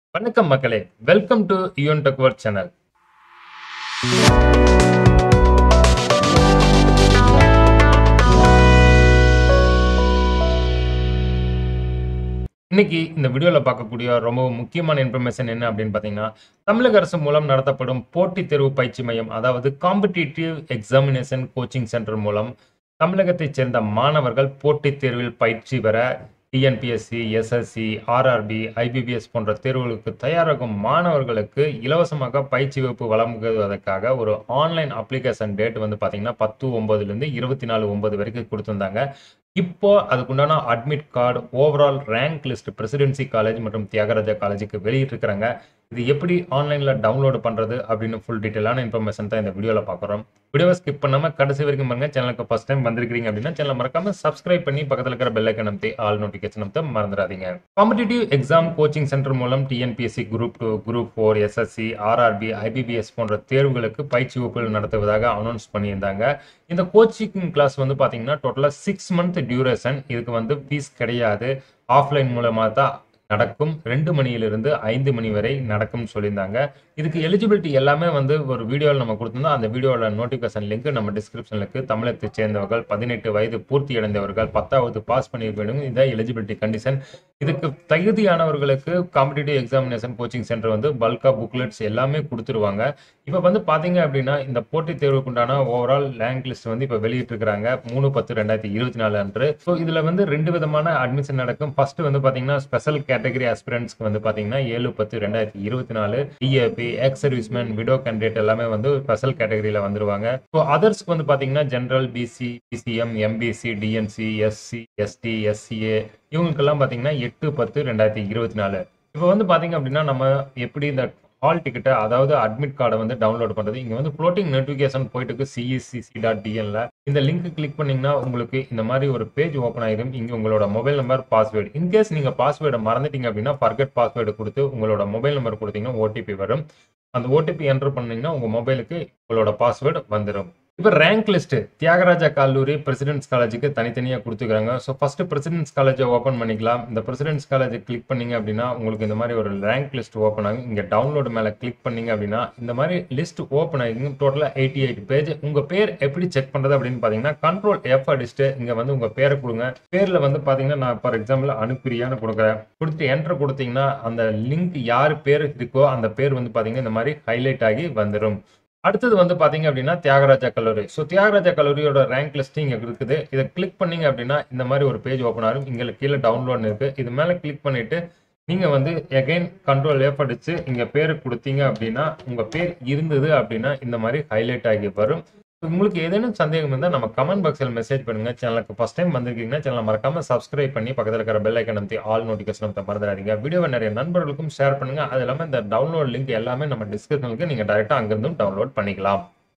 வணக்கம் மக்களே welcome to யூன் டக்வர் சேனல் இன்னைக்கு இந்த வீடியோவில் பார்க்கக்கூடிய ரொம்ப முக்கியமான இன்ஃபர்மேஷன் என்ன அப்படின்னு பார்த்தீங்கன்னா தமிழக அரசு மூலம் நடத்தப்படும் போட்டித் தேர்வு பயிற்சி மையம் அதாவது காம்படிட்டிவ் எக்ஸாமினேஷன் கோச்சிங் சென்டர் மூலம் தமிழகத்தைச் சேர்ந்த மாணவர்கள் போட்டித் தேர்வில் பயிற்சி பெற டிஎன்பிஎஸ்சி எஸ்எஸ்சி ஆர்ஆர்பி ஐபிபிஎஸ் போன்ற தேர்வுகளுக்கு தயாராகும் மாணவர்களுக்கு இலவசமாக பயிற்சி வகுப்பு வழங்குவதற்காக ஒரு ஆன்லைன் அப்ளிகேஷன் டேட் வந்து பார்த்தீங்கன்னா பத்து ஒன்பதுலேருந்து இருபத்தி நாலு ஒன்பது வரைக்கும் கொடுத்துருந்தாங்க இப்போ அதுக்குண்டான admit card overall rank list presidency college மற்றும் தியாகராஜா காலேஜுக்கு வெளியிட்டிருக்கிறாங்க இது எப்படி ஆன்லைனில் டவுன்லோடு பண்ணுறது அப்படின்னு ஃபுல் டீட்டெயிலான இன்ஃபர்மேஷன் தான் இந்த வீடியோவில் பார்க்குறோம் வீடியோவை ஸ்கிப் பண்ணாமல் கடைசி வரைக்கும் பாருங்க சேனலுக்கு ஃபஸ்ட் டைம் வந்திருக்கீங்க அப்படின்னா சேனல் மறக்காம சப்ஸ்கிரைப் பண்ணி பக்கத்தில் இருக்கிற பெல் ஐக்கன் அமைத்து ஆல் நோட்டிஃபிகேஷன் அமைத்து மறந்துடாதீங்க காம்படிட்டிவ் எக்ஸாம் கோச்சிங் சென்டர் மூலம் TNPSC group two group four SSC RRB IBPS போன்ற தேர்வுகளுக்கு பயிற்சி வகுப்புகள் நடத்துவதாக அனௌன்ஸ் பண்ணியிருந்தாங்க இந்த கோச்சிங் கிளாஸ் வந்து பார்த்தீங்கன்னா டோட்டலாக சிக்ஸ் மந்த் டியூரேஷன் இதுக்கு வந்து ஃபீஸ் கிடையாது ஆஃப்லைன் மூலமாக தான் நடக்கும் ரெண்டு மணியிலிருந்து ஐந்து மணி வரை நடக்கும் சொல்லியிருந்தாங்க இதுக்கு எலிஜிபிலிட்டி எல்லாமே வந்து ஒரு வீடியோவில் நம்ம கொடுத்துருந்தோம் அந்த வீடியோவில் நோட்டிஃபிகேஷன் லிங்க் நம்ம டிஸ்கிரிப்ஷனில் இருக்கு தமிழகத்தை சேர்ந்தவர்கள் பதினெட்டு வயது பூர்த்தி அடைந்தவர்கள் பத்தாவது பாஸ் பண்ணியிருக்க வேண்டும் இதான் எலிஜிபிலிட்டி கண்டிஷன் இதுக்கு தகுதியானவர்களுக்கு காம்படிட்டிவ் எக்ஸாமினேஷன் கோச்சிங் சென்டர் வந்து பல்கா புக்லெட்ஸ் எல்லாமே கொடுத்துருவாங்க இப்போ வந்து பார்த்தீங்க அப்படின்னா இந்த போட்டித் தேர்வுக்குண்டான ஓவரால் ரேங்க் லிஸ்ட் வந்து இப்போ வெளியிட்டிருக்கிறாங்க மூணு பத்து ரெண்டாயிரத்தி இருபத்தி நாலு அன்று ஸோ இதில் வந்து ரெண்டு விதமான அட்மிஷன் நடக்கும் ஃபர்ஸ்ட் வந்து பார்த்தீங்கன்னா ஸ்பெஷல் கேட்டகரி ஆஸ்பிரண்ட்ஸ்க்கு வந்து பார்த்தீங்கன்னா ஏழு பத்து ரெண்டாயிரத்தி இருபத்தி நாலு DAP ex serviceman widow candidate எல்லாமே வந்து ஸ்பெஷல் கேட்டகரியில் வந்துருவாங்க ஸோ அதர்ஸ்க்கு வந்து பார்த்தீங்கன்னா general BC BCM MBC DNC SC ST SCA இவங்களுக்கெல்லாம் பார்த்தீங்கன்னா எட்டு பத்து ரெண்டாயிரத்தி இருபத்தி நாலு இப்போ வந்து பார்த்தீங்க அப்படின்னா நம்ம எப்படி இந்த ஹால் டிக்கெட்டை அதாவது அட்மிட் கார்டை வந்து டவுன்லோட் பண்ணுறது இங்கே வந்து ஃப்ளோட்டிங் நோட்டிஃபிகேஷன் போயிட்டு இருக்கு சிஇசிசி டாட் டிஎன்ல இந்த லிங்க் கிளிக் பண்ணீங்கன்னா உங்களுக்கு இந்த மாதிரி ஒரு பேஜ் ஓப்பன் ஆயிரும் இங்கே உங்களோட மொபைல் நம்பர் பாஸ்வேர்டு இன்கேஸ் நீங்கள் பாஸ்வேர்டை மறந்துட்டீங்க அப்படின்னா ஃபர்கட் பாஸ்வேர்டு கொடுத்து உங்களோட மொபைல் நம்பர் கொடுத்தீங்கன்னா ஓடிபி வரும் அந்த ஓடிபி என்டர் பண்ணீங்கன்னா உங்கள் மொபைலுக்கு உங்களோட பாஸ்வேர்டு வந்துடும் இப்போ ரேங்க் லிஸ்ட் தியாகராஜா கல்லூரி பிரசிடென்ட்ஸ் காலேஜுக்கு தனித்தனியாக கொடுத்துக்கிறாங்க ஸோ ஃபர்ஸ்ட் பிரசிடென்ட்ஸ் காலேஜை ஓப்பன் பண்ணிக்கலாம் இந்த பிரசிடென்ட்ஸ் காலேஜை கிளிக் பண்ணீங்க அப்படின்னா உங்களுக்கு இந்த மாதிரி ஒரு ரேங்க் லிஸ்ட் ஓப்பன் ஆகும் இங்கே டவுன்லோடு மேலே கிளிக் பண்ணீங்க அப்படின்னா இந்த மாதிரி லிஸ்ட் ஓப்பன் ஆகிங்க டோட்டலாக எயிட்டி எயிட் பேஜ் உங்கள் பேர் எப்படி செக் பண்ணுறது அப்படின்னு பார்த்தீங்கன்னா கண்ட்ரோல் எஃப் அடிச்சுட்டு இங்கே வந்து உங்கள் பேரை கொடுங்க பேரில் வந்து பார்த்தீங்கன்னா நான் ஃபார் எக்ஸாம்பிள் அனுப்பிரியான்னு கொடுக்குறேன் கொடுத்துட்டு என்டர் கொடுத்தீங்கன்னா அந்த லிங்க் யார் பேர் இருக்கோ அந்த பேர் வந்து பார்த்தீங்கன்னா இந்த மாதிரி ஹைலைட் ஆகி வந்துடும் அடுத்தது வந்து பாத்தீங்க அப்படின்னா தியாகராஜா கல்லூரி ஸோ தியாகராஜா கல்லூரியோட ரேங்க் லிஸ்ட் இங்கே இருக்குது இதை கிளிக் பண்ணீங்க அப்படின்னா இந்த மாதிரி ஒரு பேஜ் ஓப்பன் ஆகும் இங்கே கீழே டவுன்லோட் இருக்கு இது மேலே கிளிக் பண்ணிட்டு நீங்க வந்து எகைன் கண்ட்ரோல் ஏப் அடிச்சு இங்க பேர் கொடுத்தீங்க அப்படின்னா உங்க பேர் இருந்தது அப்படின்னா இந்த மாதிரி ஹைலைட் ஆகி வரும் உங்களுக்கு ஏதேனும் சந்தேகம் இருந்தால் நம்ம கமெண்ட் பாக்ஸில் மெசேஜ் பண்ணுங்க சேனலுக்கு ஃபஸ்ட் டைம் வந்திருக்கீங்கன்னா சேனலை மறக்காம சப்ஸ்கிரைப் பண்ணி பக்கத்தில் இருக்கிற பெல் ஐக்கன் அமைத்து ஆல் நோட்டிஃபிகேஷன் மறந்துடாதீங்க வீடியோவை நிறைய நண்பர்களுக்கும் ஷேர் பண்ணுங்க அது இல்லாமல் இந்த டவுன்லோட் லிங்க் எல்லாமே நம்ம டிஸ்கிரிப்ஷனுக்கு நீங்கள் டேரெக்டாக அங்கிருந்தும் டவுன்லோட் பண்ணிக்கலாம்